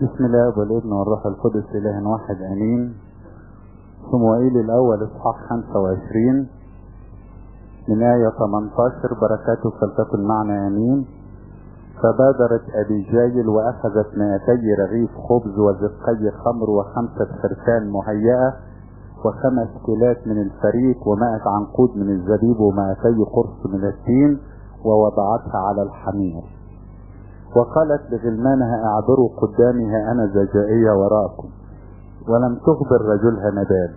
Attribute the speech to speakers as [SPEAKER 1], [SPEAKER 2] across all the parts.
[SPEAKER 1] بسم الله والابن والروح القدس إله واحد أمين صموئيل الأول إصحاح 25 من آية 18 بركاته فلتكن معنا آمين فبادرت أبي جايل وأخذت مائتي رغيف خبز وزقي خمر وخمسة فرسان مهيئة وخمس كيلات من الفريق ومائة عنقود من الزبيب ومائتي قرص من التين ووضعتها على الحمير وقالت لغلمانها اعبروا قدامها انا زجائية وراءكم ولم تخبر رجلها نبال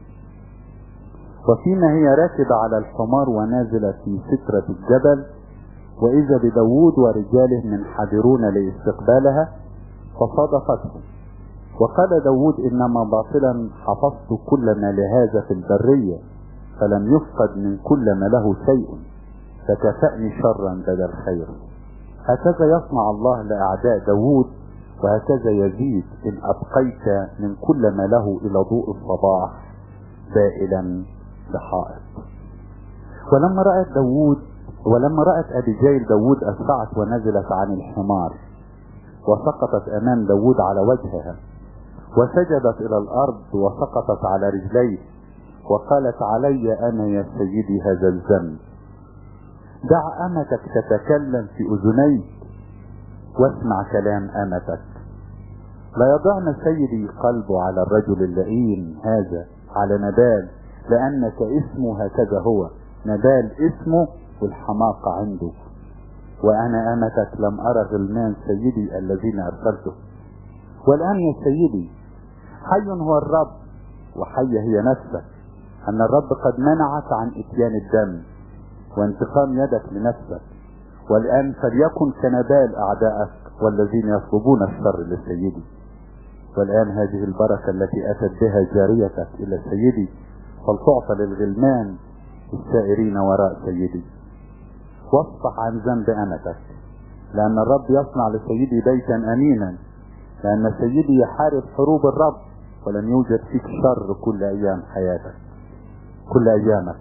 [SPEAKER 1] وفيما هي راكبة على الحمار ونازلة في سترة الجبل وإذا بداود ورجاله منحدرون لاستقبالها فصادفتهم وقال داود إنما باطلا حفظت كل ما لهذا في البرية فلم يفقد من كل ما له شيء فكفأني شرا بدل خير هكذا يصنع الله لأعداء داود وهكذا يزيد إن أبقيت من كل ما له إلى ضوء الصباح بائلا بحائط ولما رأت داود ولما رأت أبيجيل داود أسرعت ونزلت عن الحمار وسقطت أمام داود على وجهها وسجدت إلى الأرض وسقطت على رجليه وقالت علي أنا يا سيدي هذا الذنب دع أمتك تتكلم في أذنيك واسمع كلام أمتك لا يضعن سيدي قلبه على الرجل اللئيم هذا على نبال لأنك اسمه هكذا هو نبال اسمه والحماقة عنده وأنا أمتك لم أرى غلمان سيدي الذين أرسلته والآن يا سيدي حي هو الرب وحية هي نفسك أن الرب قد منعك عن إتيان الدم وانتقام يدك لنفسك والآن فليكن كنبال أعدائك والذين يطلبون الشر لسيدي والآن هذه البركة التي أتت بها جاريتك إلى سيدي فلتعطى للغلمان السائرين وراء سيدي واصفح عن ذنب أمتك لأن الرب يصنع لسيدي بيتا أمينا لأن سيدي يحارب حروب الرب ولن يوجد فيك شر كل أيام حياتك كل أيامك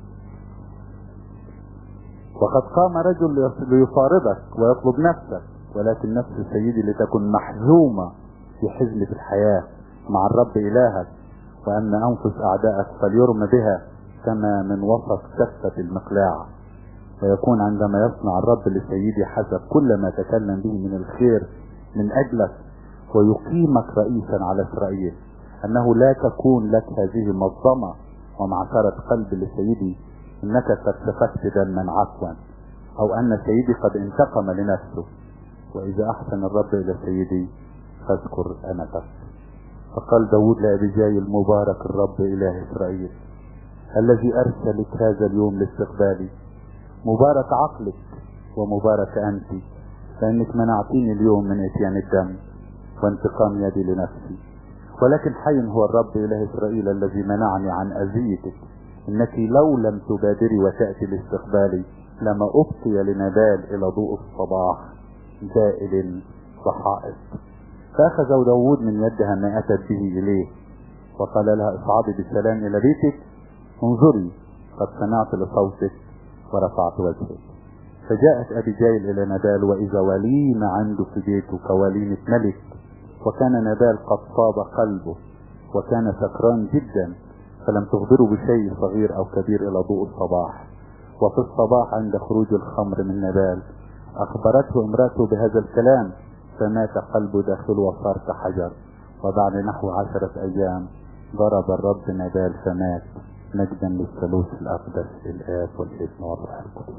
[SPEAKER 1] وقد قام رجل ليفارضك ويطلب نفسك ولكن نفس سيدي لتكن محزومة في حزمة الحياة مع الرب إلهك وأن أنفس أعدائك فليرم بها كما من وسط كفة المقلاع ويكون عندما يصنع الرب لسيدي حسب كل ما تكلم به من الخير من أجلك ويقيمك رئيسا على إسرائيل أنه لا تكون لك هذه المظلمة ومعثرة قلب لسيدي انك قد سفكت دما عفوا او ان سيدي قد انتقم لنفسه واذا احسن الرب الى سيدي فاذكر امتك فقال داود لابيجايل مبارك الرب اله اسرائيل الذي ارسلك هذا اليوم لاستقبالي مبارك عقلك ومبارك انت لانك منعتيني اليوم من اتيان الدم وانتقام يدي لنفسي ولكن حي هو الرب اله اسرائيل الذي منعني عن اذيتك انك لو لم تبادري وتأتي لاستقبالي لما ابقي لنبال الى ضوء الصباح زائل وحائط فاخذ داود من يدها ما اتت به اليه وقال لها اصعدي بالسلام الى بيتك انظري قد سمعت لصوتك ورفعت وجهك فجاءت ابيجايل الى نبال واذا وليمة عنده في بيته كوليمة ملك وكان نبال قد صاب قلبه وكان سكران جدا فلم تخبره بشيء صغير او كبير الى ضوء الصباح وفي الصباح عند خروج الخمر من نبال اخبرته امراته بهذا الكلام فمات قلبه داخله وصار كحجر وبعد نحو عشرة ايام ضرب الرب نبال فمات مجدا للثالوث الاقدس الاب والابن والروح القدس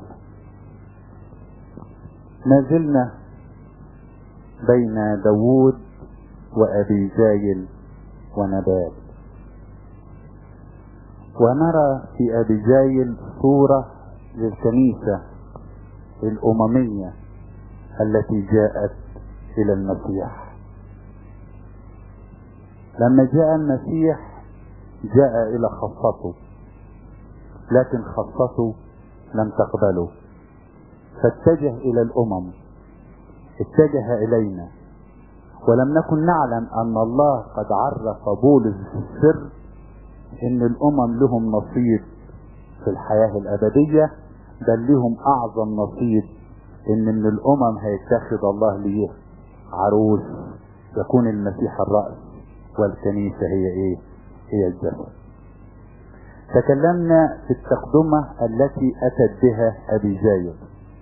[SPEAKER 1] ما زلنا بين داوود وابي جايل ونبال ونرى في أبيجايل صورة للكنيسة الأممية التي جاءت إلى المسيح لما جاء المسيح جاء إلى خاصته لكن خاصته لم تقبله فاتجه إلى الأمم اتجه إلينا ولم نكن نعلم أن الله قد عرف بولس السر ان الامم لهم نصيب في الحياة الابدية بل لهم اعظم نصيب ان من الامم هيتخذ الله ليه عروس يكون المسيح الرأس والكنيسة هي ايه هي الجسد تكلمنا في التقدمة التي أتت بها أبي زايد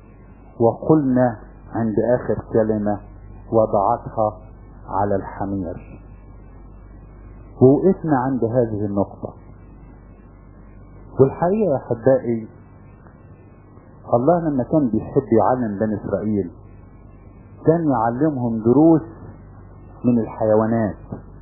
[SPEAKER 1] وقلنا عند آخر كلمة وضعتها على الحمير ووقفنا عند هذه النقطة والحقيقة يا أحبائي الله لما كان بيحب يعلم بني إسرائيل كان يعلمهم دروس من الحيوانات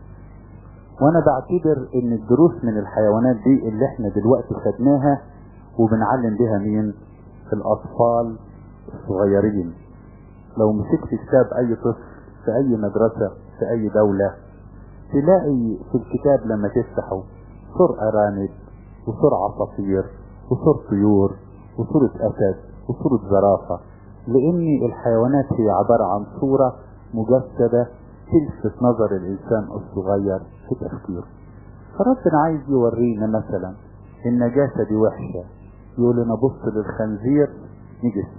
[SPEAKER 1] وانا بعتبر ان الدروس من الحيوانات دي اللي احنا دلوقتي خدناها وبنعلم بها مين الاطفال الصغيرين لو مسكت كتاب اي طفل في اي مدرسة في اي دولة تلاقي في الكتاب لما تفتحه صور ارانب وصور عصافير وصور طيور وصورة اسد وصورة زرافة لان الحيوانات هي عبارة عن صورة مجسدة تلفت نظر الانسان الصغير في تفكيره فربنا عايز يورينا مثلا النجاسة دي وحشة يقول لنا بص للخنزير نجس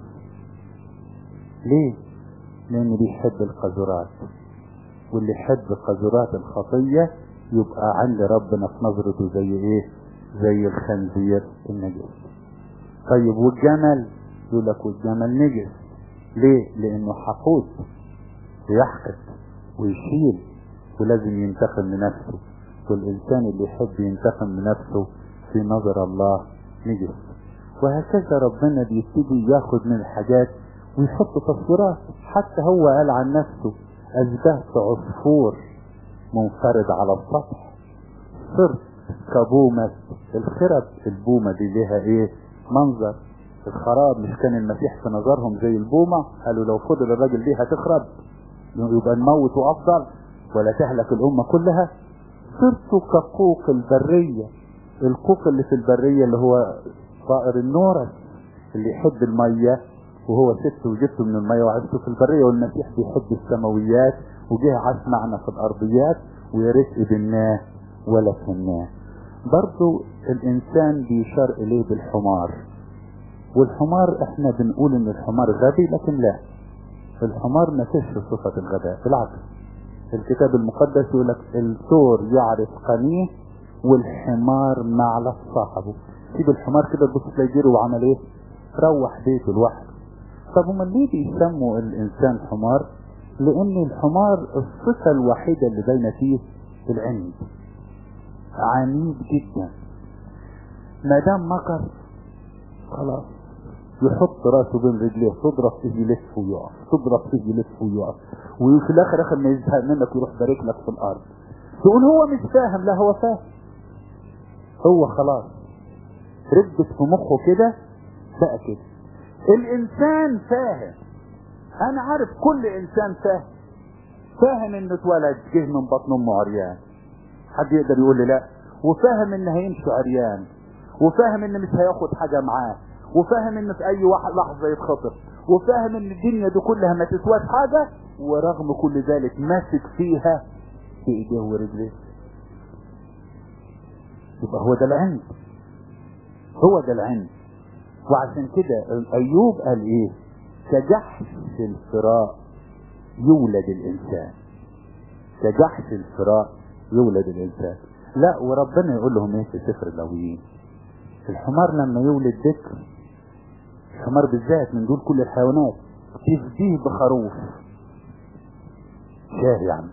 [SPEAKER 1] ليه لان بيحب القذرات واللي يحب قذرات الخطية يبقى عند ربنا في نظرته زي ايه زي الخنزير النجس طيب والجمل يقول لك والجمل نجس ليه لانه حقود ويحقد ويشيل ولازم ينتقم لنفسه والإنسان اللي يحب ينتقم لنفسه في نظر الله نجس وهكذا ربنا بيبتدي ياخد من الحاجات ويحط تصويرات حتى هو قال عن نفسه أشبهت عصفور منفرد على السطح صرت كبومة الخرب البومة دي لها ايه منظر الخراب مش كان المسيح في نظرهم زي البومة قالوا لو فضل الراجل دي هتخرب يبقى نموته افضل ولا تهلك الامة كلها صرت كقوق البرية القوق اللي في البرية اللي هو طائر النورس اللي يحب المية وهو ست وجبته من المية وعشته في البرية والمسيح بيحب السماويات وجه عاش معنا في الارضيات ويا ريت قبلناه ولا فهمناه برضو الانسان بيشار اليه بالحمار والحمار احنا بنقول ان الحمار غبي لكن لا الحمار ما فيش صفة الغباء بالعكس الكتاب المقدس يقول لك الثور يعرف قنيه والحمار معلف صاحبه سيب الحمار كده تبص تلاقي جري وعمل ايه روح بيته لوحده طب هما ليه بيسموا الانسان حمار لان الحمار الصفة الوحيدة اللي باينة فيه العند عنيد جدا ما دام مكر خلاص يحط راسه بين رجليه تضرب فيه يلف ويقف تضرب فيه يلف ويقف وفي الاخر اخر ما يزهق منك يروح بارك لك في الارض تقول هو مش فاهم لا هو فاهم هو خلاص ربت في مخه كده بقى كده الانسان فاهم انا عارف كل انسان فاهم فاهم انه اتولد جه من بطن امه عريان حد يقدر يقول لي لا وفاهم ان هيمشي عريان وفاهم ان مش هياخد حاجه معاه وفاهم ان في اي واحد لحظه يتخطف وفاهم ان الدنيا دي كلها ما تسواش حاجه ورغم كل ذلك ماسك فيها بايديه ورجليه يبقى هو ده العند هو ده العند وعشان كده ايوب قال ايه كجحش الفراء يولد الانسان كجحش الفراء يولد الانسان لا وربنا يقول لهم ايه في سفر اللاويين الحمار لما يولد ذكر الحمار بالذات من دول كل الحيوانات تفديه بخروف شاه يعني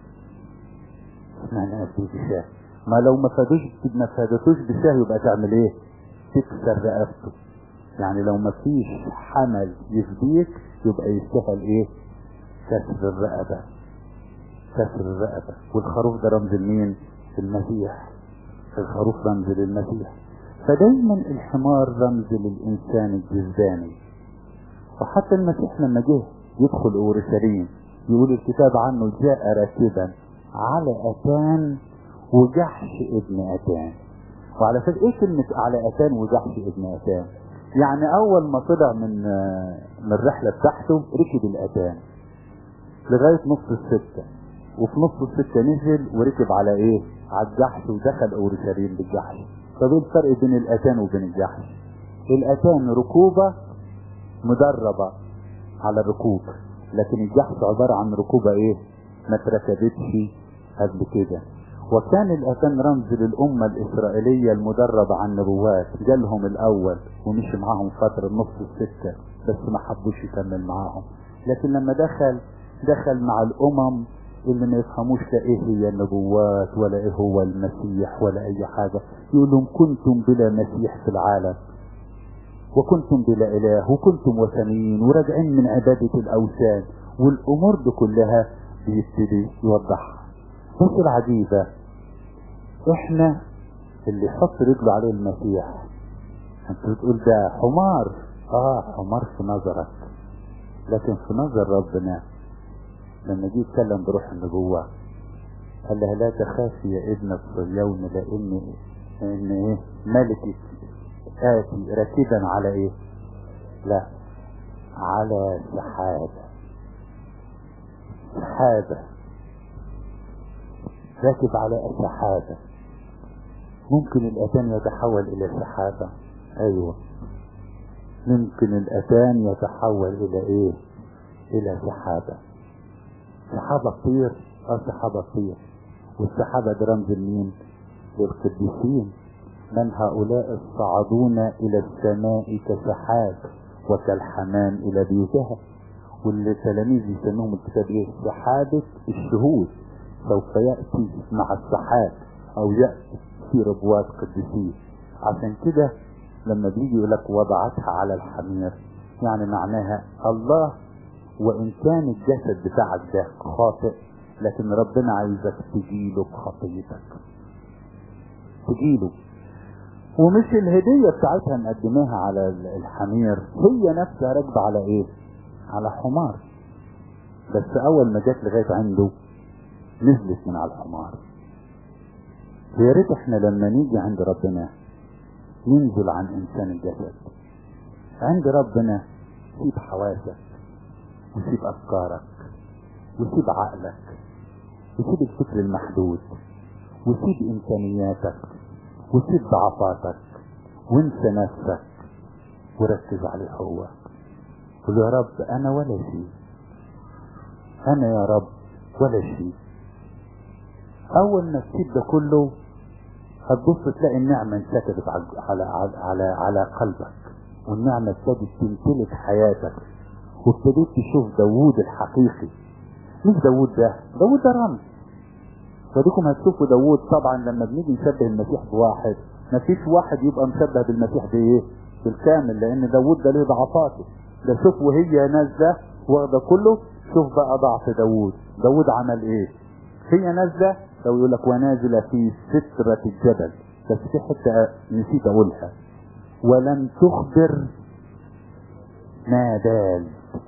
[SPEAKER 1] معنى تفديه بشاه ما لو ما فادوش ما فادتوش بشاه يبقى تعمل ايه تكسر رقبته يعني لو ما فيش حمل يفديك يبقى يستاهل ايه كسر الرقبه كسر الرقبه والخروف ده رمز لمين المسيح الخروف رمز للمسيح فدايما الحمار رمز للإنسان الجزداني وحتى المسيح لما جه يدخل أورشليم يقول الكتاب عنه جاء راكبا على أتان وجحش ابن أتان وعلى فكرة ايه كلمة على أتان وجحش ابن أتان يعني أول ما طلع من من الرحلة بتاعته ركب الأتان لغاية نص الستة وفي نص الستة نزل وركب على ايه على الجحش ودخل أورشليم بالجحش طب ايه الفرق بين الاتان وبين الجحش الاتان ركوبة مدربة على الركوب لكن الجحش عبارة عن ركوبة ايه ما اتركبتش قبل كده وكان الأتان رمز للأمة الإسرائيلية المدربة على النبوات جالهم الأول ومشي معاهم فترة نص السكة بس ما حبوش يكمل معاهم لكن لما دخل دخل مع الأمم اللي ما يفهموش لا ايه هي النبوات ولا ايه هو المسيح ولا اي حاجة يقول لهم كنتم بلا مسيح في العالم وكنتم بلا اله وكنتم وثنيين وراجعين من عبادة الاوثان والامور دي كلها بيبتدي يوضحها بس العجيبة احنا اللي يحط رجله عليه المسيح انت بتقول ده حمار اه حمار في نظرك لكن في نظر ربنا لما جه يتكلم بروح النبوة قال لها لا تخافي يا ابنة صهيون لان ان ايه ملكك آتي راكبا على ايه لا على سحابة سحابة راكب على سحابة ممكن الأتان يتحول إلى سحابة أيوة ممكن الأتان يتحول إلى إيه إلى سحابة سحابة تطير اه سحابة تطير والسحابة ده رمز لمين للقديسين من هؤلاء الصعدون الى السماء كسحاب وكالحمام الى بيوتها واللي تلاميذ يسموهم الكتاب ايه سحابة الشهود سوف يأتي مع السحاب او يأتي في ربوات قديسين عشان كده لما بيجي يقول لك وضعتها على الحمير يعني معناها الله وان كان الجسد بتاعك ده خاطئ لكن ربنا عايزك تجيله بخطيتك تجيله ومش الهدية بتاعتها مقدماها على الحمير هي نفسها راكبة على ايه على حمار بس اول ما جت لغاية عنده نزلت من على الحمار يا ريت احنا لما نيجي عند ربنا ننزل عن انسان الجسد عند ربنا سيب حواسك وسيب افكارك وسيب عقلك وسيب الفكر المحدود وسيب امكانياتك وسيب ضعفاتك وانسى نفسك وركز عليه هو قل يا رب انا ولا شيء انا يا رب ولا شيء اول ما تسيب ده كله هتبص تلاقي النعمة انسكبت على على على على قلبك والنعمة ابتدت تمتلك حياتك وابتديت تشوف داوود الحقيقي مش داوود ده داوود ده رمز فديكم هتشوفوا داوود طبعا لما بنيجي نشبه المسيح بواحد مفيش واحد يبقى مشبه بالمسيح بايه بالكامل لان داوود ده ليه ضعفاته ده شوف وهي نازله واخده كله شوف بقى ضعف داوود داوود عمل ايه هي نازله لو يقول لك ونازله في سترة الجبل بس في حته نسيت اقولها ولم تخبر نابال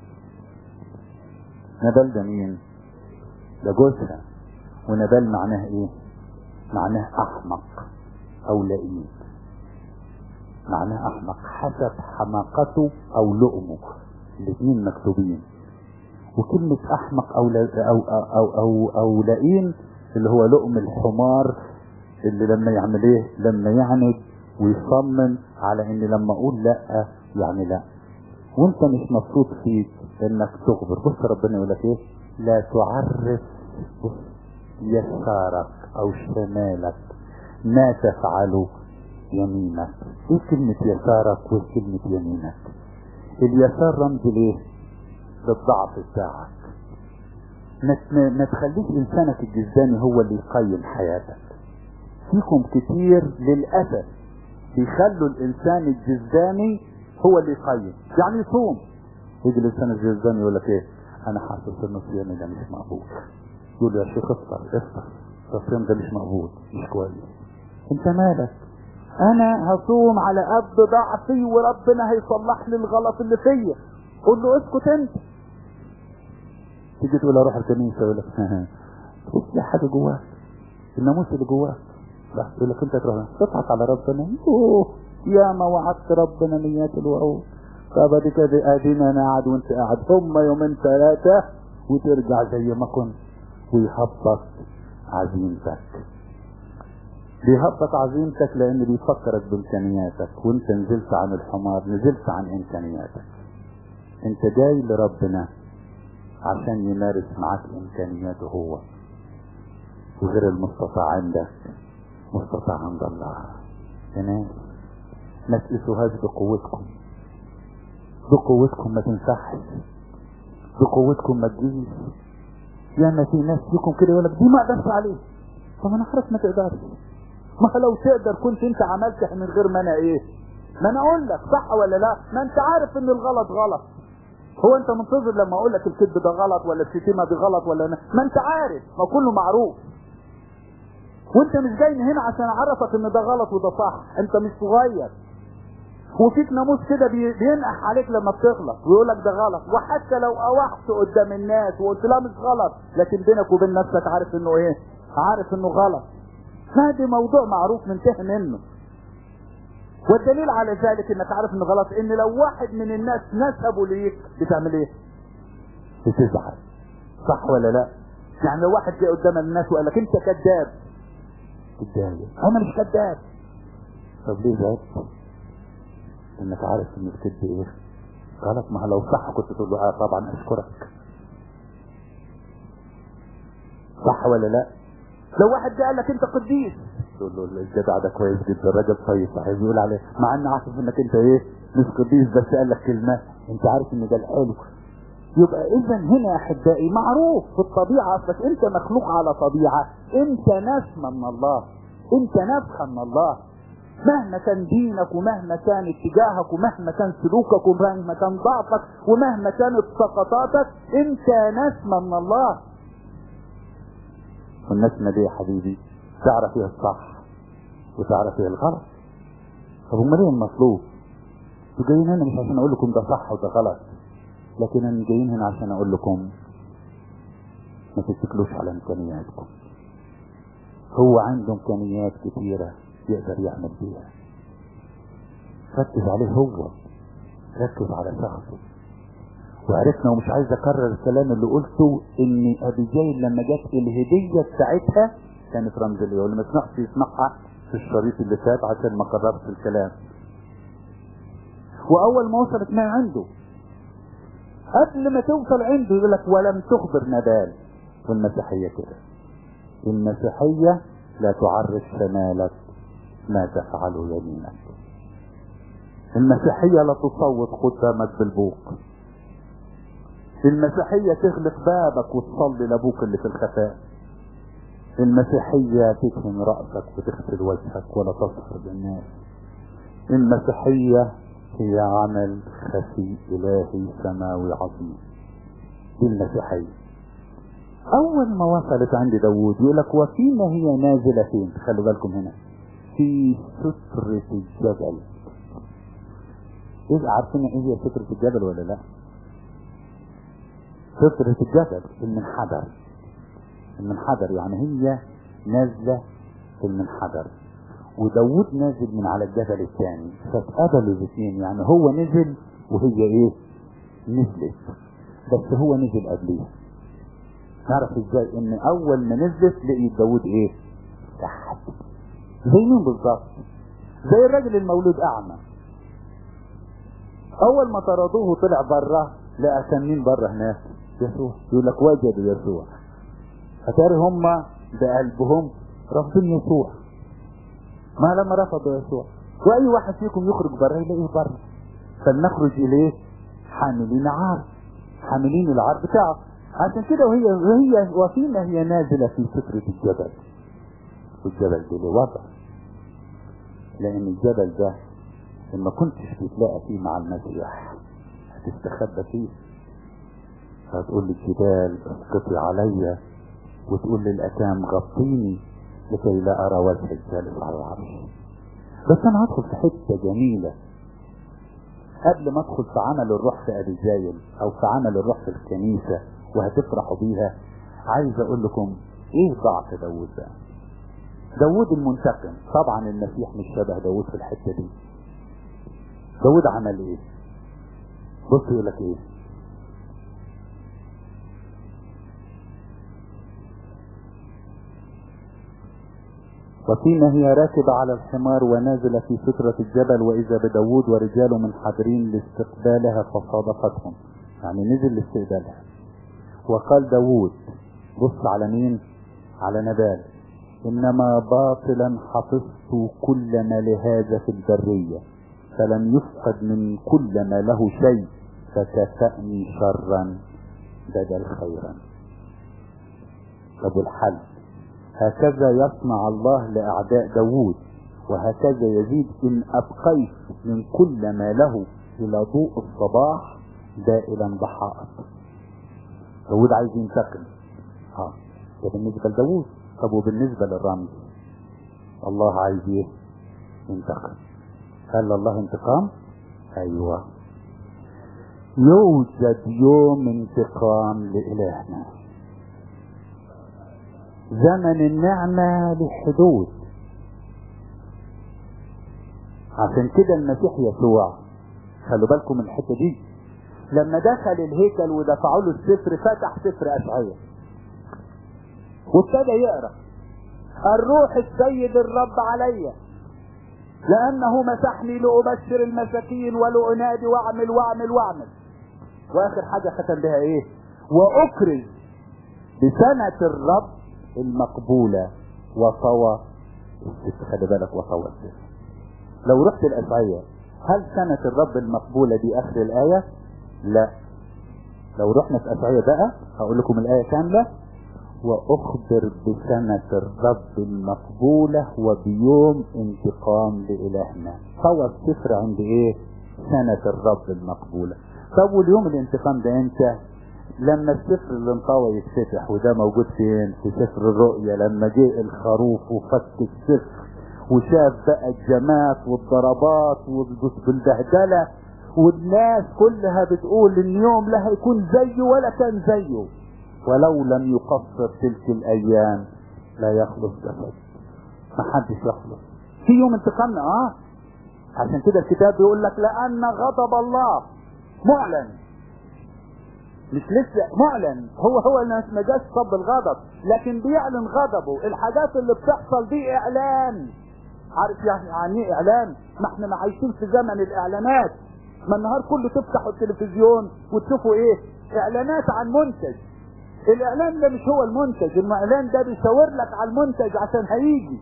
[SPEAKER 1] نابال ده مين ده جوزها ونبال معناه ايه معناه احمق او لئيم معناه احمق حسب حماقته او لؤمه الاثنين مكتوبين وكلمة احمق او او او او, أو, أو لئيم اللي هو لؤم الحمار اللي لما يعمل ايه لما يعند ويصمم على ان لما اقول لا يعني لا وانت مش مبسوط فيك انك تخبر بص ربنا يقول لك ايه لا تعرف بص يسارك او شمالك ما تفعله يمينك ايه كلمة يسارك وايه كلمة يمينك اليسار رمز ليه للضعف بتاعك ما ما تخليش انسانك الجسداني هو اللي يقيم حياتك فيكم كتير للاسف بيخلوا الانسان الجسداني هو اللي يقيم يعني يصوم يجي الانسان الجسداني يقول لك ايه انا حاسس ان صيامي ده مش مقبول يقول يا شيخ افطر افطر الصيام ده مش مقبول مش كويس انت مالك انا هصوم على قد ضعفي وربنا هيصلح لي الغلط اللي فيا قول له اسكت انت تيجي تقول اروح الكنيسه يقول لك بص لي حاجه جواك الناموس اللي جواك لا يقول لك انت تروح تضحك على ربنا اوه يا ما وعدت ربنا نيات الوعود فبعد كده ادينا انا قاعد وانت قاعد هم يومين ثلاثه وترجع زي ما كنت ويهبط عزيمتك بيهبط عزيمتك لان بيفكرك بامكانياتك وانت نزلت عن الحمار نزلت عن امكانياتك انت جاي لربنا عشان يمارس معاك امكانياته هو وغير المستطاع عندك مستطاع عند الله يا ناس ما تقيسوهاش بقوتكم بقوتكم ما تنفعش بقوتكم ما تجيش ياما في ناس فيكم كده يقول لك دي ما اقدرش عليه طب انا عارف ما تقدرش ما لو تقدر كنت انت عملت من غير ما انا ايه ما انا اقول لك صح ولا لا ما انت عارف ان الغلط غلط هو انت منتظر لما اقول لك الكذب ده غلط ولا الشتيمه دي غلط ولا أنا. ما انت عارف ما كله معروف وانت مش جاي هنا عشان اعرفك ان ده غلط وده صح انت مش صغير وفيك ناموس كده بي- بينقح عليك لما بتغلط ويقول لك ده غلط وحتى لو اوحت قدام الناس وقلت لا مش غلط لكن بينك وبين نفسك عارف انه ايه عارف انه غلط فهذا موضوع معروف منتهي منه والدليل على ذلك انك عارف انه غلط ان لو واحد من الناس نسبوا ليك بتعمل ايه بتزعل صح ولا لا يعني لو واحد جه قدام الناس وقال لك انت كذاب تتضايق انا مش كذاب طب ليه زعلت انك عارف ان الكذب ايه غلط ما لو صح كنت تقول له اه طبعا اشكرك صح ولا لا لو واحد جه قال لك انت قديس تقول له الجدع ده كويس جدا راجل طيب صحيح بيقول عليه مع ان عارف انك انت ايه مش قديس بس قال لك كلمه انت عارف ان ده الحلو يبقى اذا هنا يا احبائي معروف في الطبيعه اصلك انت مخلوق على طبيعه انت نسمه من الله انت نفخه من الله مهما كان دينك ومهما كان اتجاهك ومهما كان سلوكك ومهما كان ضعفك ومهما كانت سقطاتك انت نسمه من الله والنسمه دي يا حبيبي تعرف ايه الصح وتعرف ايه الغلط طب امال ايه المطلوب؟ انتوا جايين هنا مش عشان اقول لكم ده صح وده غلط لكن انا جايين هنا عشان اقول لكم ما تتكلوش على امكانياتكم هو عنده امكانيات كتيرة يقدر يعمل بيها ركز عليه هو ركز على شخصه وعرفنا ومش عايز اكرر الكلام اللي قلته ان ابي جايل لما جت الهدية بتاعتها كانت رمزية واللي ما سمعش يسمعها في الشريط اللي فات عشان ما كررتش الكلام واول ما وصلت ما عنده قبل ما توصل عنده يقول لك ولم تخبر نبال والمسيحية كده المسيحية لا تعرف شمالك ما تفعله يمينك المسيحية لا تصوت قدامك بالبوق المسيحية تغلق بابك وتصلي لابوك اللي في الخفاء المسيحية تدهن رأسك وتغسل وجهك ولا تسخر بالناس المسيحية هي عمل خفي إلهي سماوي عظيم دي المسيحية أول ما وصلت عند داوود يقول لك وفيما هي نازلة فين خلوا بالكم هنا في سترة الجبل إيه عارفين إيه هي سترة الجبل ولا لا؟ سترة الجبل المنحدر المنحدر يعني هي نازلة في المنحدر وداود نازل من على الجبل الثاني فاتقابلوا الاثنين يعني هو نزل وهي ايه نزلت بس هو نزل قبليه تعرف ازاي ان اول ما نزلت لقي داود ايه تحت زي مين بالظبط زي الراجل المولود اعمى اول ما طردوه طلع بره لقى كان مين بره هناك يسوع يقول لك وجدوا يسوع اتاري هم بقلبهم رافضين يسوع ما لما رفضوا يسوع واي واحد فيكم يخرج بره يلاقيه بره فلنخرج اليه حاملين عار حاملين العار بتاعه عشان كده وهي وهي وفينا هي نازله في سترة الجبل والجبل ده له وضع لان الجبل ده لما كنتش بتلاقى فيه مع المسيح هتستخبى فيه هتقول للجبال اسقطي عليا وتقول للأكام غطيني لكي لا أرى وجه الجالس على العرش بس أنا هدخل في حتة جميلة قبل ما أدخل في عمل الروح في أبي زايل أو في عمل الروح في الكنيسة وهتفرحوا بيها عايز أقول لكم إيه ضعف داوود ده داوود المنتقم طبعا المسيح مش شبه داوود في الحتة دي داوود عمل إيه بص يقول لك إيه وفيما هي راكبة على الحمار ونازلة في سترة الجبل وإذا بداود ورجال منحدرين لاستقبالها فصادفتهم يعني نزل لاستقبالها وقال داوود بص على مين على نبال انما باطلا حفظت كل ما لهذا في البرية فلم يفقد من كل ما له شيء فكفأني شرا بدل خيرا طب الحل هكذا يصنع الله لأعداء داوود وهكذا يزيد إن أبقيت من كل ما له إلى ضوء الصباح دائلا بحائط داوود عايز ينتقم اه ده بالنسبة لداوود طب وبالنسبة للرمز الله عايز ايه ينتقم هل الله انتقام ايوه يوجد يوم انتقام لإلهنا زمن النعمة للحدود عشان كده المسيح يسوع خلوا بالكم من الحتة دي لما دخل الهيكل ودفعوا له السفر فتح سفر أشعية وابتدى يقرا الروح السيد الرب عليا لأنه مسحني لأبشر المساكين ولأنادي وأعمل وأعمل وأعمل وآخر حاجة ختم بها إيه؟ وأكرز بسنة الرب المقبولة وطوى السفر خلي بالك وطوى السفر لو رحت الأشعية هل سنة الرب المقبولة دي آخر الآية؟ لا لو رحنا في أشعية بقى هقول لكم الآية كاملة وأخبر بسنة الرب المقبولة وبيوم انتقام لإلهنا طوى السفر عند إيه؟ سنة الرب المقبولة طب واليوم الانتقام ده امتى؟ لما السفر اللي انطوى يتفتح وده موجود فين؟ في سفر الرؤيا لما جه الخروف وفك السفر وشاف بقى الجمات والضربات والبهدله والناس كلها بتقول ان يوم لا هيكون زيه ولا كان زيه ولو لم يقصر تلك الايام لا يخلص جسد ما حدش يخلص في يوم انتقامنا اه عشان كده الكتاب بيقول لك لان غضب الله معلن مش لسه معلن هو هو ما جاش صب الغضب لكن بيعلن غضبه الحاجات اللي بتحصل دي اعلان عارف يعني يعني ايه اعلان ما احنا عايشين في زمن الاعلانات ما النهار كله تفتحوا التلفزيون وتشوفوا ايه اعلانات عن منتج الاعلان ده مش هو المنتج الاعلان ده بيشاور لك على المنتج عشان هيجي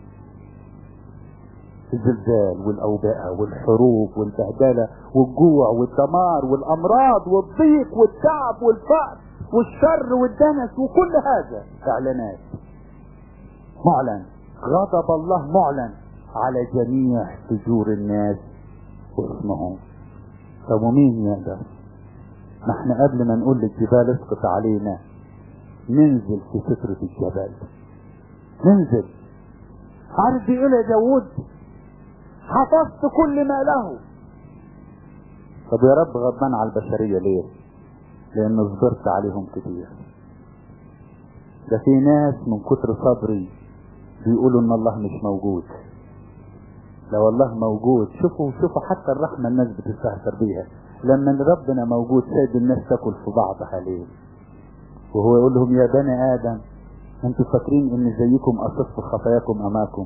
[SPEAKER 1] الزلزال والاوبئه والحروب والبهدله والجوع والدمار والامراض والضيق والتعب والفقر والشر والدنس وكل هذا اعلانات معلن غضب الله معلن على جميع فجور الناس واسمهم طب ومين يقدر ما احنا قبل ما نقول للجبال اسقط علينا ننزل في سترة الجبل ننزل عارف بيقول يا داوود حفظت كل ما له طب يا رب غضبان على البشرية ليه لان صبرت عليهم كتير ده في ناس من كتر صبري بيقولوا ان الله مش موجود لو الله موجود شوفوا شوفوا حتى الرحمة الناس بتستهتر بيها لما ربنا موجود سيد الناس تاكل في بعضها ليه وهو يقول لهم يا بني ادم انتوا فاكرين ان زيكم اصف خطاياكم اماكم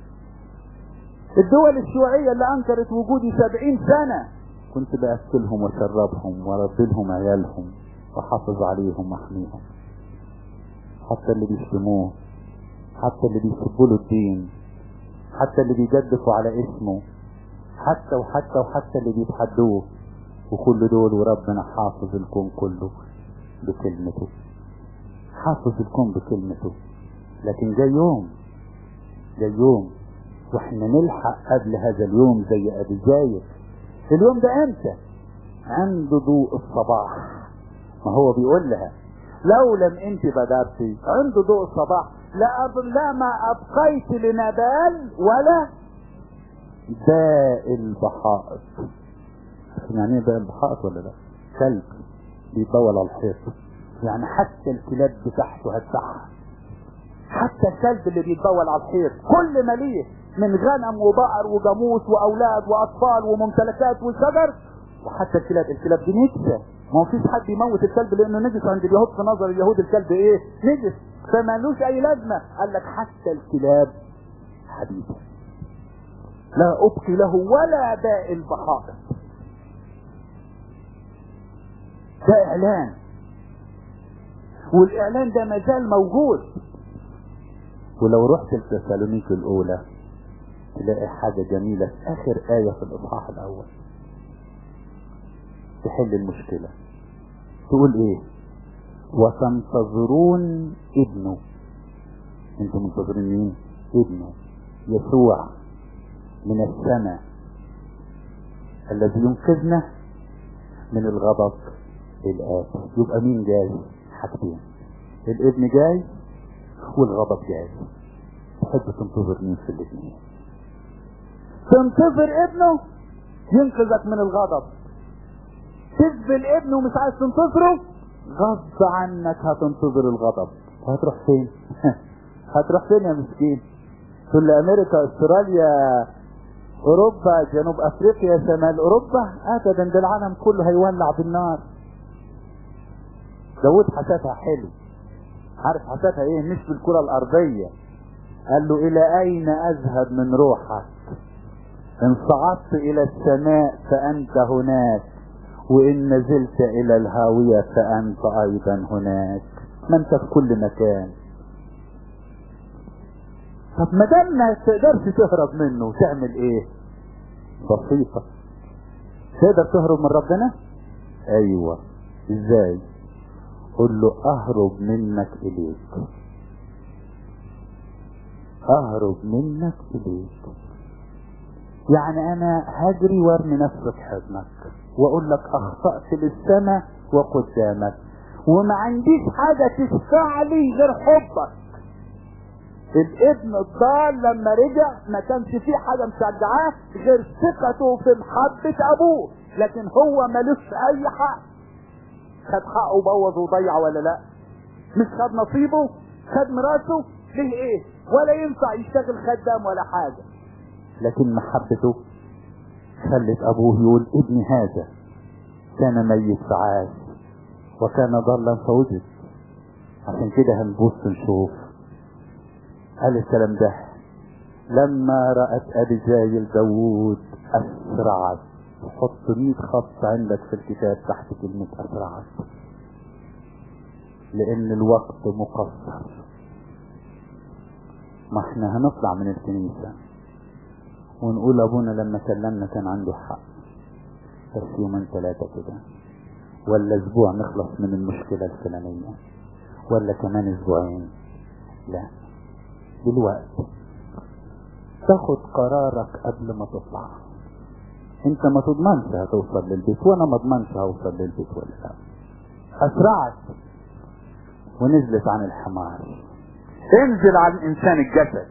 [SPEAKER 1] الدول الشيوعية اللي انكرت وجودي سبعين سنة كنت باكلهم واشربهم واربي لهم عيالهم واحافظ عليهم واحميهم حتى اللي بيشتموه حتى اللي بيسبوا له الدين حتى اللي بيجدفوا على اسمه حتى وحتى وحتى اللي بيتحدوه وكل دول وربنا حافظ الكون كله بكلمته حافظ الكون بكلمته لكن جاي يوم جاي يوم واحنا نلحق قبل هذا اليوم زي ابي زايد اليوم ده امتى عند ضوء الصباح ما هو بيقول لها لو لم انت بدرتي عند ضوء الصباح لا أب... لا ما ابقيت لنبال ولا باء البحائط يعني ايه باء البحائط ولا لا كلب بيطول على الحيط يعني حتى الكلاب بتاعته هتسحها حتى الكلب اللي بيتبول على الحيط كل ما ليه من غنم وبقر وجاموس واولاد واطفال وممتلكات وشجر وحتى الكلاب الكلاب دي نجسه ما هو فيش حد يموت الكلب لانه نجس عند اليهود في نظر اليهود الكلب ايه نجس فمالوش اي لازمه قال لك حتى الكلاب حبيبه لا ابقي له ولا باء البحائط ده اعلان والاعلان ده مازال موجود ولو رحت التسالونيك الاولى تلاقي حاجة جميلة في اخر آية في الاصحاح الاول تحل المشكلة تقول ايه وتنتظرون ابنه انتم منتظرين مين ابنه يسوع من السماء الذي ينقذنا من الغضب الآتي يبقى مين جاي حاجتين الابن جاي والغضب جاي تحب تنتظر مين في الاثنين تنتظر ابنه ينقذك من الغضب تقبل ابنه ومش عايز تنتظره غصب عنك هتنتظر الغضب وهتروح فين هتروح فين يا مسكين تقول لي امريكا استراليا اوروبا جنوب افريقيا شمال اوروبا ابدا ده العالم كله هيولع بالنار داود حسبها حلو عارف حسبها ايه مش بالكرة الارضية قال له الى اين اذهب من روحك ان صعدت الى السماء فانت هناك وان نزلت الى الهاوية فانت ايضا هناك ما انت في كل مكان طب ما دام ما تقدرش تهرب منه تعمل ايه بسيطة تقدر تهرب من ربنا ايوه ازاي قل له اهرب منك اليك اهرب منك اليك يعني انا هجري وارمي نفسي في حضنك واقول لك اخطأت للسماء وقدامك وما عنديش حاجة تشفع لي غير حبك الابن الضال لما رجع ما كانش فيه حاجة مشجعاه غير ثقته في محبة ابوه لكن هو ملوش اي حق خد حقه وبوظ وضيع ولا لا مش خد نصيبه خد مراته ليه ايه ولا ينفع يشتغل خدام ولا حاجة لكن محبته خلت ابوه يقول ابني هذا كان ميت فعاش وكان ضالا فوجد عشان كده هنبص نشوف قال الكلام ده لما رأت أبيجايل داوود أسرعت حط 100 خط عندك في الكتاب تحت كلمة أسرعت لأن الوقت مقصر ما احنا هنطلع من الكنيسة ونقول أبونا لما كلمنا كان عنده حق بس يومين ثلاثة كده ولا أسبوع نخلص من المشكلة الفلانية ولا كمان أسبوعين لا دلوقتي تاخد قرارك قبل ما تطلع انت ما تضمنش هتوصل للبيت وانا ما اضمنش هوصل للبيت ولا لا اسرعت ونزلت عن الحمار انزل عن انسان الجسد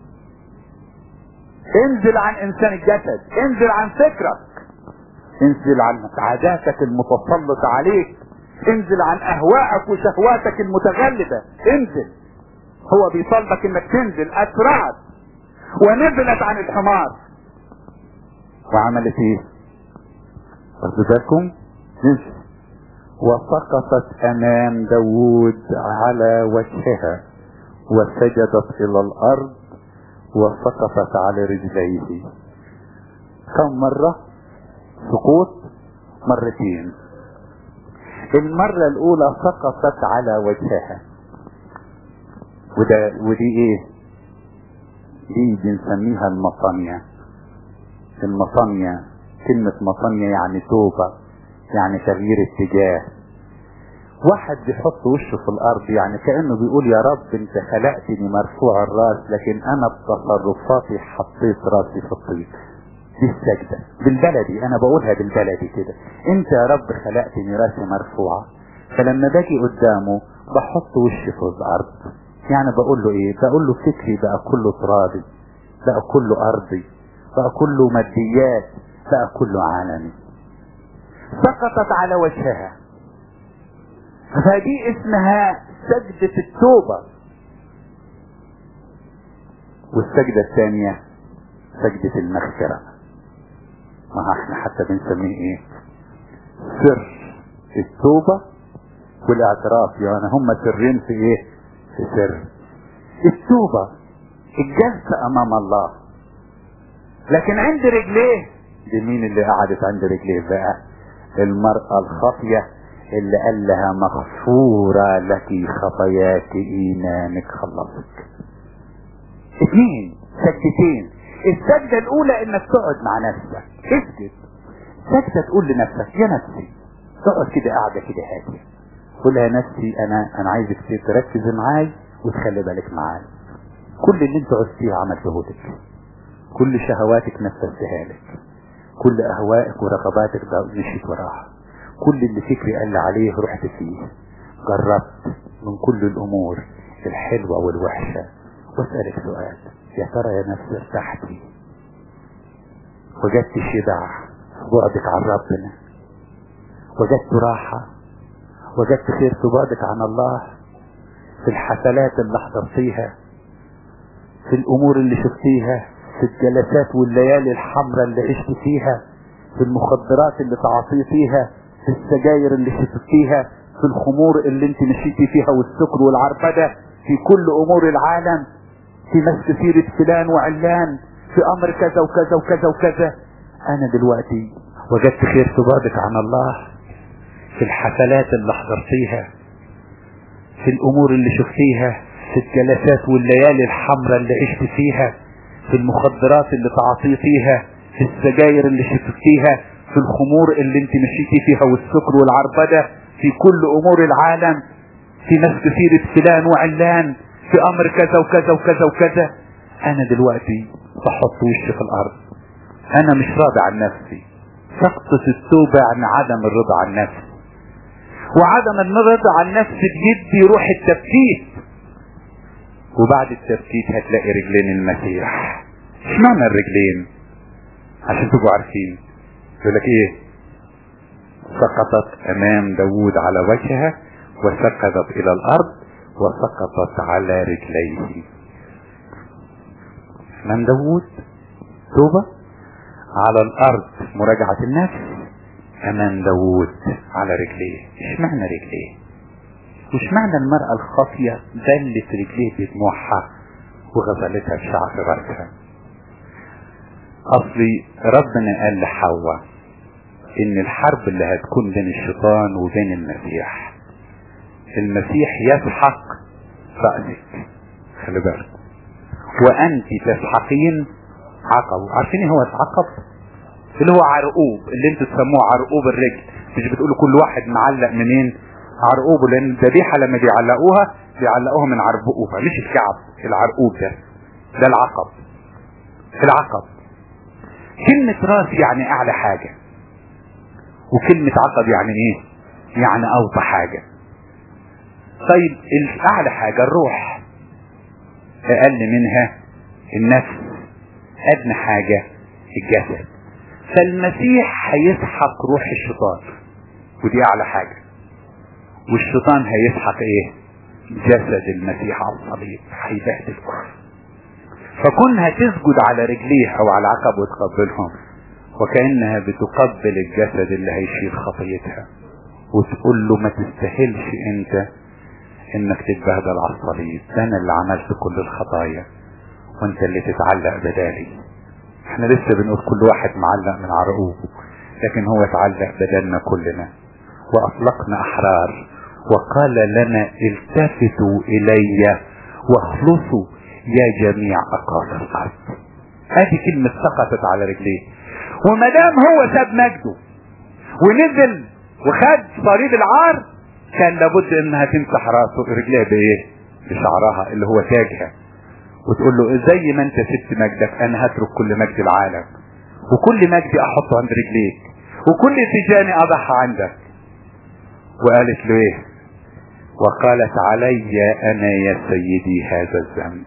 [SPEAKER 1] انزل عن انسان الجسد انزل عن فكرك انزل عن عاداتك المتسلطة عليك انزل عن اهوائك وشهواتك المتغلبة انزل هو بيطالبك انك تنزل اسرعت ونزلت عن الحمار وعملت ايه واخدوا بالكم نزل وسقطت امام داوود على وجهها وسجدت الى الارض وسقطت على رجليه كم مرة سقوط مرتين المرة الاولى سقطت على وجهها وده ودي ايه دي بنسميها المطانية المطانية كلمة مطانية يعني توبة يعني تغيير اتجاه واحد بيحط وشه في الارض يعني كأنه بيقول يا رب انت خلقتني مرفوع الراس لكن انا بتصرفاتي حطيت راسي في الطين دي السجدة بالبلدي انا بقولها بالبلدي كده انت يا رب خلقتني راسي مرفوعة فلما باجي قدامه بحط وشي في الارض يعني بقول له ايه بقول له فكري بقى كله ترابي بقى كله ارضي بقى كله ماديات بقى كله عالمي سقطت على وجهها فدي اسمها سجدة التوبة والسجدة الثانية سجدة المغفرة ما احنا حتى بنسميه ايه سر التوبة والاعتراف يعني هم سرين في ايه في سر التوبة الجلسة امام الله لكن عند رجليه دي مين اللي قعدت عند رجليه بقى المرأة الخاطية اللي قال لها مغفورة لك خطاياك ايمانك خلصك اثنين سجدتين السجدة الاولى انك تقعد مع نفسك اسجد سجدة تقول لنفسك يا نفسي تقعد كده قاعدة كده هادية قول يا نفسي انا انا عايزك تركز معاي وتخلي بالك معاي كل اللي انت عشتيه عملته لك كل شهواتك نفذتها لك كل اهوائك ورغباتك ده مشيت وراها كل اللي فكري قال عليه رحت فيه جربت من كل الامور الحلوة والوحشة واسألك سؤال يا ترى يا نفسي ارتحتي وجدت شبع بعدك عن ربنا وجدت راحة وجدت خير في بعدك عن الله في الحفلات اللي حضرتيها في الامور اللي شفتيها في الجلسات والليالي الحمراء اللي عشت فيها في المخدرات اللي تعاطيتيها في السجاير اللي شفتيها في الخمور اللي انت مشيتي فيها والسكر والعربدة في كل امور العالم في مسك سيرة فلان وعلان في امر كذا وكذا وكذا وكذا انا دلوقتي وجدت خير في بعدك عن الله في الحفلات اللي حضرتيها في الامور اللي شفتيها في الجلسات والليالي الحمراء اللي عشت فيها في المخدرات اللي تعاطيتيها في السجاير اللي شفتيها في الخمور اللي انت مشيتي فيها والسكر والعربدة في كل امور العالم في مسك سيرة فلان وعلان في امر كذا وكذا وكذا وكذا انا دلوقتي بحط وشي في الارض انا مش راضي عن نفسي سقطة التوبة عن عدم الرضا عن نفسي وعدم الرضا عن نفسي بيدي روح التفكيك وبعد التفكيك هتلاقي رجلين المسيح اشمعنى الرجلين عشان تبقوا عارفين يقول لك ايه سقطت امام داوود على وجهها وسقطت الى الارض وسقطت على رجليه امام داوود توبة على الارض مراجعة النفس امام داوود على رجليه اشمعنى رجليه واشمعنى المرأة الخاطية دلت رجليه بدموعها وغسلتها بشعر رأسها اصلي ربنا قال لحواء ان الحرب اللي هتكون بين الشيطان وبين المسيح المسيح يسحق رأسك خلي بالك وانت تسحقين عقب عارفين ايه هو العقب اللي هو عرقوب اللي انتوا تسموه عرقوب الرجل مش بتقولوا كل واحد معلق منين عرقوبه لان الذبيحه لما بيعلقوها بيعلقوها من عرقوبها مش الكعب العرقوب ده ده العقب العقب كلمة راس يعني اعلى حاجة وكلمة عقب يعني ايه يعني اوطى حاجة طيب الاعلى حاجة الروح اقل منها النفس ادنى حاجة الجسد فالمسيح هيسحق روح الشيطان ودي اعلى حاجة والشيطان هيسحق ايه جسد المسيح على الصليب هيبهدل فكونها تسجد على رجليه او على عقب وتقبلهم وكأنها بتقبل الجسد اللي هيشيل خطيتها وتقول له ما تستاهلش انت انك تتبهدل على الصليب ده انا اللي عملت كل الخطايا وانت اللي تتعلق بدالي احنا لسه بنقول كل واحد معلق من عرقوبه لكن هو اتعلق بدلنا كلنا واطلقنا احرار وقال لنا التفتوا الي واخلصوا يا جميع اقاصي الارض ادي كلمة سقطت على رجليه وما دام هو ساب مجده ونزل وخد صليب العار كان لابد انها تمسح راسه رجليها بايه بشعرها اللي هو تاجها وتقول له زي ما انت سبت مجدك انا هترك كل مجد العالم وكل مجدي احطه عند رجليك وكل تجاني اضعها عندك وقالت له ايه وقالت علي انا يا سيدي هذا الذنب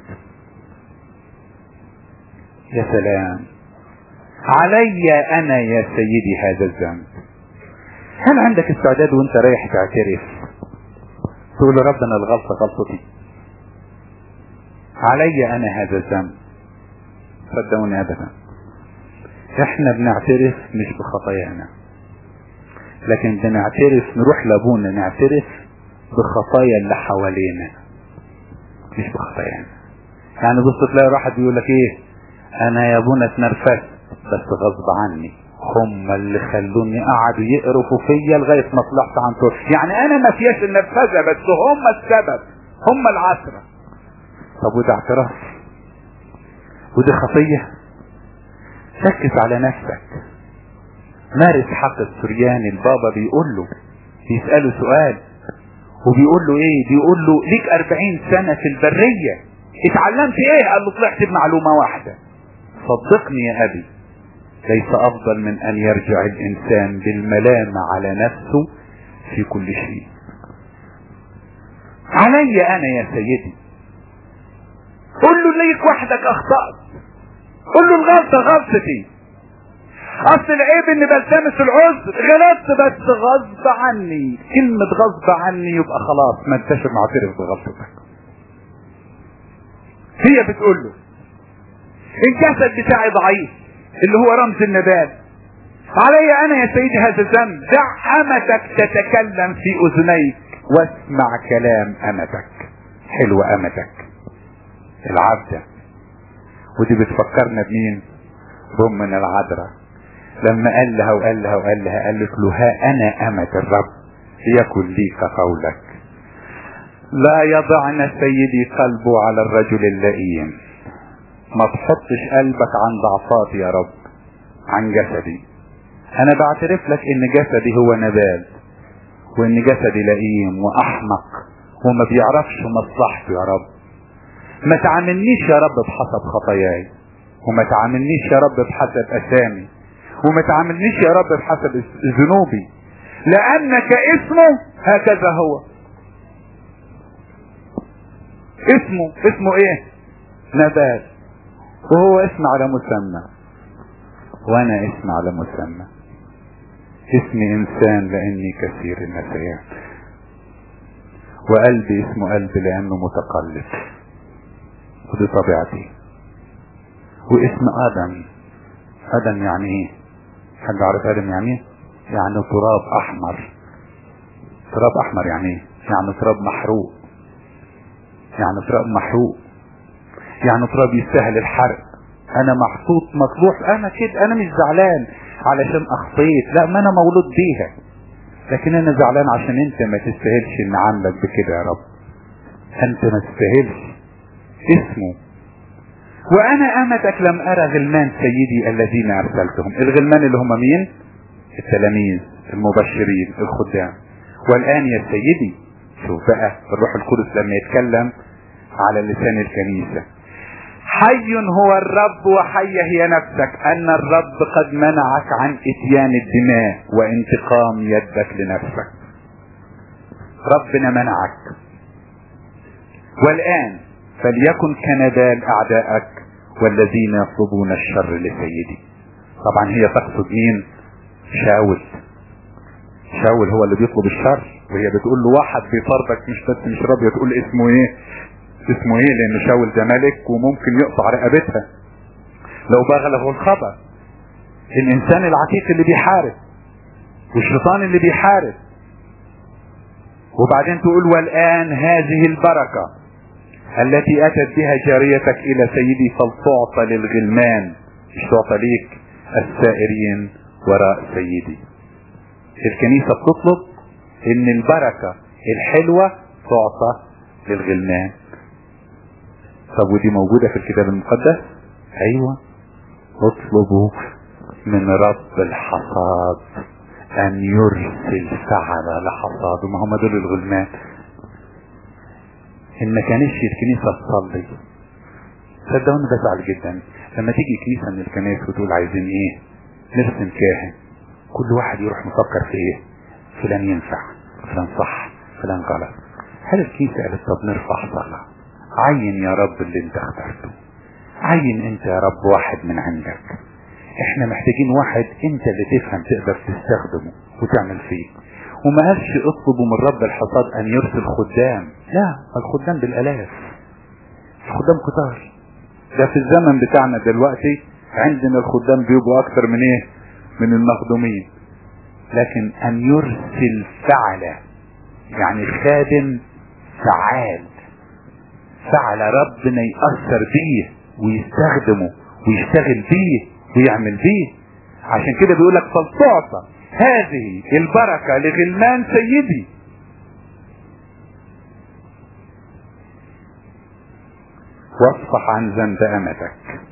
[SPEAKER 1] يا سلام علي انا يا سيدي هذا الذنب هل عندك استعداد وانت رايح تعترف تقول ربنا الغلطة غلطتي علي انا هذا الذنب صدقوني ابدا احنا بنعترف مش بخطايانا لكن بنعترف نروح لابونا نعترف بخطايا اللي حوالينا مش بخطايانا يعني بص تلاقي واحد بيقول لك ايه انا يا ابونا اتنرفزت بس غصب عني هم اللي خلوني قعدوا يقرفوا فيا لغايه ما طلعت عن طول يعني انا ما فيهاش النرفزه بس هم السبب هم العشره طب وده اعتراف ودي خطيه ركز على نفسك مارس حق السرياني البابا بيقول له بيسأله سؤال وبيقول له ايه بيقول له ليك اربعين سنة في البرية اتعلمت ايه قال له طلعت بمعلومة واحدة صدقني يا ابي ليس افضل من ان يرجع الانسان بالملامة على نفسه في كل شيء علي انا يا سيدي قل له ليك وحدك اخطأت قل له الغلطة غلطتي اصل العيب اني بلتمس العذر غلطت بس غصب عني كلمة غصب عني يبقى خلاص ما انتش معترف بغلطتك هي بتقول له الجسد بتاعي ضعيف اللي هو رمز النبات علي انا يا سيدي هذا الذنب دع امتك تتكلم في اذنيك واسمع كلام امتك حلو امتك العبدة ودي بتفكرنا بمين بأمنا العذراء لما قال لها وقال لها وقال لها قالت له ها انا امة الرب يكن لي كقولك لا يضعن سيدي قلبه على الرجل اللئيم ما تحطش قلبك عن ضعفاتي يا رب عن جسدي انا بعترف لك ان جسدي هو نبال وان جسدي لئيم واحمق وما بيعرفش مصلحته يا رب ما تعاملنيش يا رب بحسب خطاياي وما تعاملنيش يا رب بحسب اسامي وما تعاملنيش يا رب بحسب ذنوبي لانك اسمه هكذا هو اسمه اسمه ايه نبات وهو اسم على مسمى وانا اسم على مسمى اسمي انسان لاني كثير النسيان وقلبي اسمه قلب لانه متقلب ودي طبيعتي واسم ادم ادم يعني ايه حد عارف ادم يعني ايه يعني تراب احمر تراب احمر يعني ايه يعني تراب محروق يعني تراب محروق يعني تراب يستاهل الحرق انا محطوط مطلوح انا كده انا مش زعلان علشان اخطيت لا ما انا مولود بيها لكن انا زعلان عشان انت ما تستاهلش ان عاملك بكده يا رب انت ما تستاهلش اسمه وانا امتك لم ارى غلمان سيدي الذين ارسلتهم الغلمان اللي هم مين التلاميذ المبشرين الخدام والان يا سيدي شوف بقى الروح القدس لما يتكلم على لسان الكنيسة حي هو الرب وحي هي نفسك ان الرب قد منعك عن اتيان الدماء وانتقام يدك لنفسك ربنا منعك والان فليكن كنبال اعدائك والذين يطلبون الشر لسيدي طبعا هي تقصد مين شاول شاول هو اللي بيطلب الشر وهي بتقول له واحد بيطاردك مش بس مش راضيه تقول اسمه ايه اسمه ايه لان شاول ده ملك وممكن يقطع رقبتها لو بغله الخبر الانسان العتيق اللي بيحارب والشيطان اللي بيحارب وبعدين تقول والان هذه البركه التي اتت بها جاريتك الى سيدي فلتعطى للغلمان مش تعطى ليك السائرين وراء سيدي الكنيسة بتطلب ان البركة الحلوة تعطى للغلمان طب ودي موجودة في الكتاب المقدس ايوه اطلبوا من رب الحصاد ان يرسل فعل لحصاد ما هم دول الغلمان ان ما كانش الكنيسة تصلي صدقوني بزعل جدا لما تيجي كنيسة من الكنائس وتقول عايزين ايه نرسم كاهن كل واحد يروح مفكر في ايه فلان ينفع فلان صح فلان غلط هل الكنيسة قالت طب نرفع صلاة عين يا رب اللي انت اخترته عين انت يا رب واحد من عندك احنا محتاجين واحد انت اللي تفهم تقدر تستخدمه وتعمل فيه وما قالش اطلبوا من رب الحصاد ان يرسل خدام لا الخدام بالالاف الخدام كتار ده في الزمن بتاعنا دلوقتي عندنا الخدام بيبقوا اكتر من ايه من المخدومين لكن ان يرسل فعل يعني خادم فعال فعل ربنا يأثر بيه ويستخدمه ويشتغل بيه ويعمل بيه
[SPEAKER 2] عشان كده بيقول لك فلتعطى هذه البركة لغلمان سيدي واصفح عن ذنب امتك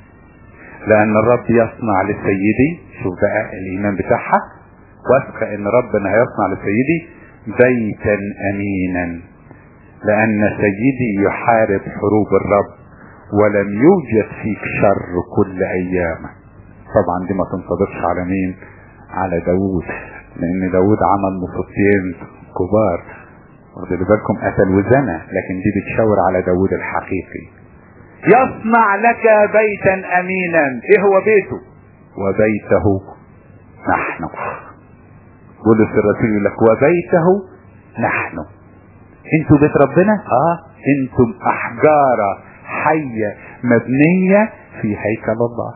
[SPEAKER 2] لان الرب يصنع لسيدي شوف بقى الايمان بتاعها واثقة ان ربنا هيصنع لسيدي بيتا امينا لان سيدي يحارب حروب الرب ولم يوجد فيك شر كل ايامك طبعا دي ما تنطبقش على مين على داوود لان داوود عمل مصيبتين كبار واخدوا بالكم قتل وزنى لكن دي بتشاور على داوود الحقيقي يصنع لك بيتا امينا ايه هو بيته وبيته نحن بولس الرسول يقول لك وبيته نحن انتوا بيت ربنا اه انتم احجار حية مبنية في هيكل الله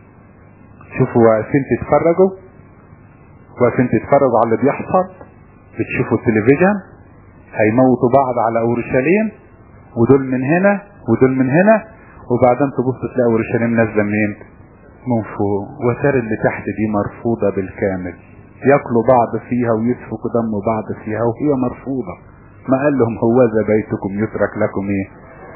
[SPEAKER 2] شوفوا واقفين تتفرجوا واقفين تتفرجوا على اللي بيحصل بتشوفوا التلفزيون هيموتوا بعض على اورشليم ودول من هنا ودول من هنا وبعدين تبص تلاقي اورشليم نازله منين؟ من فوق وترى اللي تحت دي مرفوضه بالكامل ياكلوا بعض فيها ويسفكوا دم بعض فيها وهي مرفوضه ما قال لهم هوذا بيتكم يترك لكم ايه؟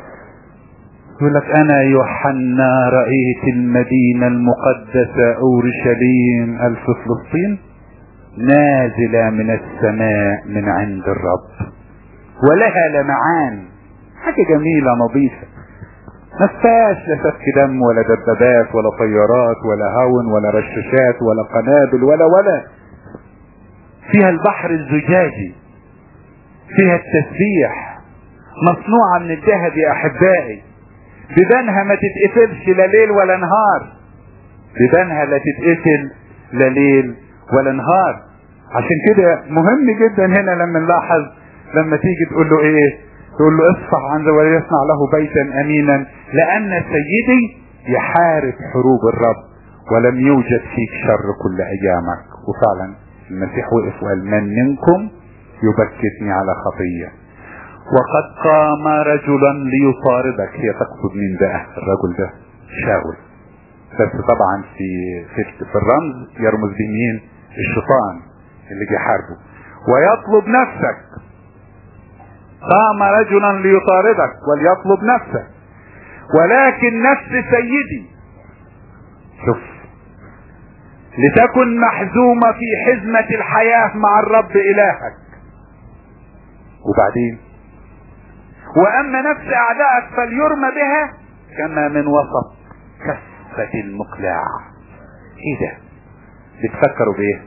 [SPEAKER 2] يقول لك انا يوحنا رأيت المدينة المقدسة اورشليم الف فلسطين نازلة من السماء من عند الرب ولها لمعان حاجة جميلة نظيفة ما فيهاش لا سفك دم ولا دبابات ولا طيارات ولا هون ولا رشاشات ولا قنابل ولا ولا فيها البحر الزجاجي فيها التسبيح مصنوعة من الذهب يا احبائي بيبانها ما تتقفلش لا ليل ولا نهار بيبانها لا تتقفل لا ليل ولا نهار عشان كده مهم جدا هنا لما نلاحظ لما تيجي تقول له ايه تقول له اصفح عن ذا وليصنع له بيتا امينا لان سيدي يحارب حروب الرب ولم يوجد فيك شر كل ايامك وفعلا المسيح وقف وقال من منكم يبكتني على خطيه وقد قام رجلا ليطاردك هي تقصد مين بقى الرجل ده شاول بس طبعا في في, في الرمز يرمز به مين الشيطان اللي جه حاربه ويطلب نفسك قام رجلا ليطاردك وليطلب نفسك ولكن نفس سيدي شوف لتكن محزومة في حزمة الحياة مع الرب إلهك وبعدين واما نفس اعدائك فليرمى بها كما من وسط كفة المقلاع ايه ده بتفكروا بايه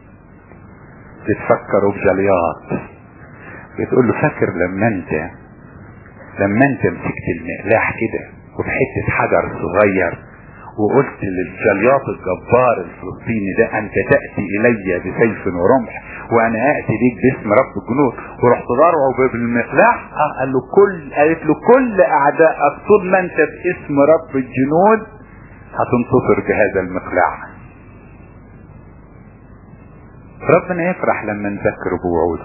[SPEAKER 2] بتفكروا بجليات بتقول له فاكر لما انت لما انت مسكت المقلاح كده وبحتة حجر صغير وقلت للجلياط الجبار الفلسطيني ده انت تأتي الي بسيف ورمح وانا اتي بيك باسم رب الجنود ورحت ضرعه بالمقلاح اه قال له كل قالت له كل اعدائك طول ما انت باسم رب الجنود هتنتصر بهذا المقلاع ربنا يفرح لما نذكر بوعوده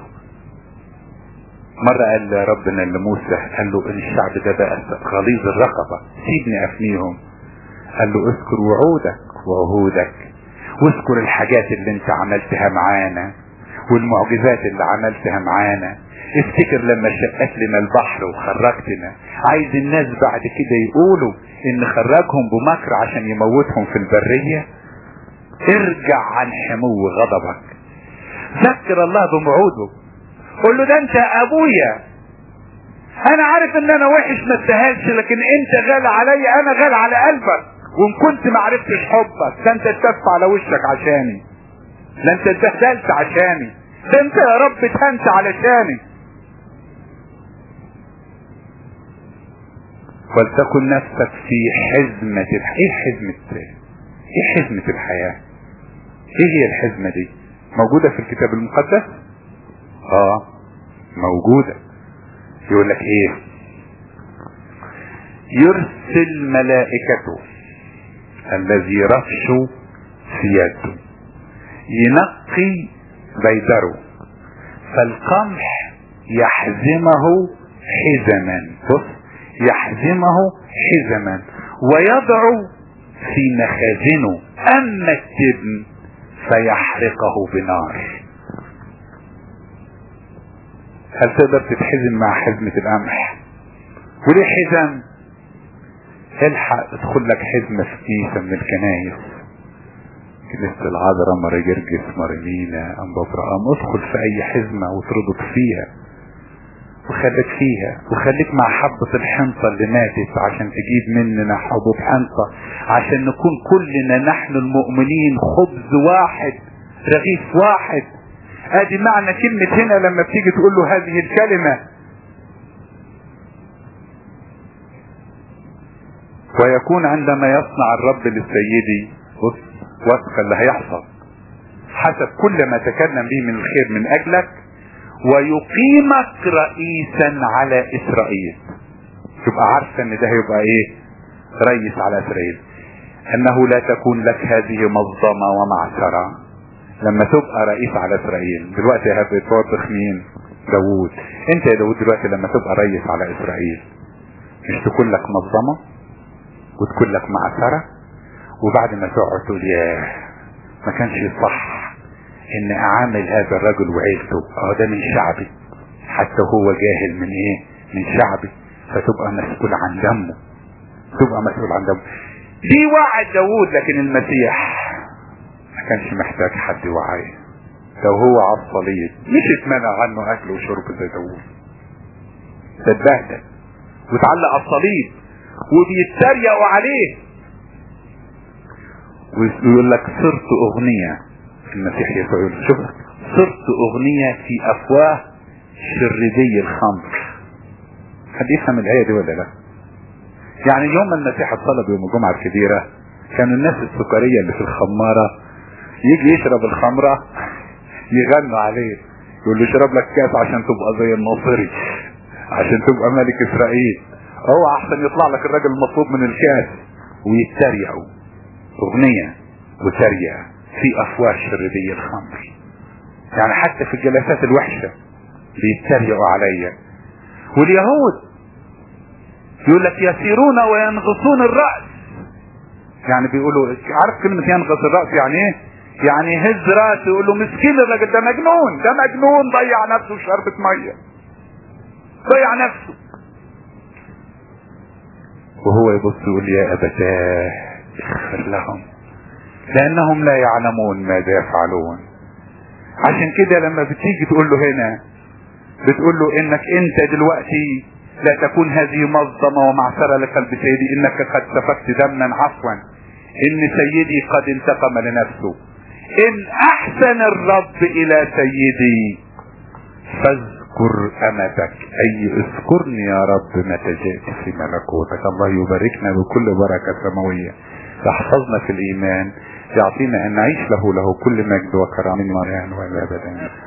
[SPEAKER 2] مرة قال ربنا لموسى قال له ان الشعب ده بقى غليظ الرقبة سيبني افنيهم قال له اذكر وعودك وعهودك واذكر الحاجات اللي انت عملتها معانا والمعجزات اللي عملتها معانا افتكر لما شقت لنا البحر وخرجتنا عايز الناس بعد كده يقولوا ان خرجهم بمكر عشان يموتهم في البرية ارجع عن حمو غضبك ذكر الله بموعوده قول له ده انت ابويا انا عارف ان انا وحش ما استاهلش لكن انت غالي عليا انا غالي على قلبك وان كنت ما عرفتش حبك ده انت اتف على وشك عشاني ده انت اتبهدلت عشاني ده انت يا رب اتهنت علشاني ولتكن نفسك في حزمة الح... ايه حزمة ايه حزمة الحياة ايه هي الحزمة دي موجودة في الكتاب المقدس اه موجودة يقول لك ايه يرسل ملائكته الذي رفش في يده ينقي بيدره فالقمح يحزمه حزما بص يحزمه حزما ويضع في مخازنه اما التبن فيحرقه بنار هل تقدر تتحزم مع حزمة القمح وليه حزم الحق ادخل لك حزمة في كيسة من الكنايس كنيسة العذراء مرة جرجس مرة مينا ام ببرام ادخل في اي حزمة وتربط فيها وخليك فيها وخليك مع حبة الحنطة اللي ماتت عشان تجيب مننا حبوب حنطة عشان نكون كلنا نحن المؤمنين خبز واحد رغيف واحد ادي معنى كلمة هنا لما بتيجي تقول له هذه الكلمة ويكون عندما يصنع الرب للسيدي بص وفق اللي هيحصل حسب كل ما تكلم به من الخير من اجلك ويقيمك رئيسا على اسرائيل تبقى عارفه ان ده هيبقى ايه رئيس على اسرائيل انه لا تكون لك هذه مظلمه ومعثره لما تبقى رئيس على اسرائيل دلوقتي هتوبخ مين داوود انت يا داوود دلوقتي لما تبقى رئيس على اسرائيل مش تكون لك مظلمه وتكون لك معثره وبعد ما تقعد تقول ياه ما كانش صح ان اعامل هذا الرجل وعيلته اه ده من شعبي حتى هو جاهل من ايه من شعبي فتبقى مسؤول عن دمه تبقى مسؤول عن دمه دي وعد داوود لكن المسيح ما كانش محتاج حد يوعيه لو هو على الصليب مش اتمنع عنه اكل وشرب زي داوود ده اتبهدل واتعلق على الصليب وبيتريقوا عليه ويقول لك صرت اغنية المسيح يسوع يقول شوف صرت اغنية في افواه شربي الخمر حد يفهم الآية دي ولا لا يعني يوم المسيح اتصلب يوم الجمعة الكبيرة كانوا الناس السكرية اللي في الخمارة يجي يشرب الخمرة يغنوا عليه يقول له اشرب لك كاس عشان تبقى زي الناصري عشان تبقى ملك اسرائيل هو احسن يطلع لك الراجل المطلوب من الكاس ويتريقوا اغنية وتريقة في افواه شربي الخمر يعني حتى في الجلسات الوحشة بيتريقوا عليا واليهود يقول لك يسيرون وينغصون الرأس يعني بيقولوا عارف كلمة ينغص الرأس يعني ايه يعني هز راسه يقول له مسكين الراجل ده مجنون ده مجنون ضيع نفسه في شربة مية ضيع نفسه وهو يبص يقول يا ابتاه اغفر لهم لانهم لا يعلمون ماذا يفعلون عشان كده لما بتيجي تقول له هنا بتقول له انك انت دلوقتي لا تكون هذه مظلمة ومعثرة لقلب سيدي انك قد سفكت دما عفوا ان سيدي قد انتقم لنفسه ان احسن الرب الى سيدي فاذكر امتك اي اذكرني يا رب متى جئت في ملكوتك الله يباركنا بكل بركة سماوية يحفظنا في الايمان يعطينا ان نعيش له له كل مجد وكرامة والى ابدا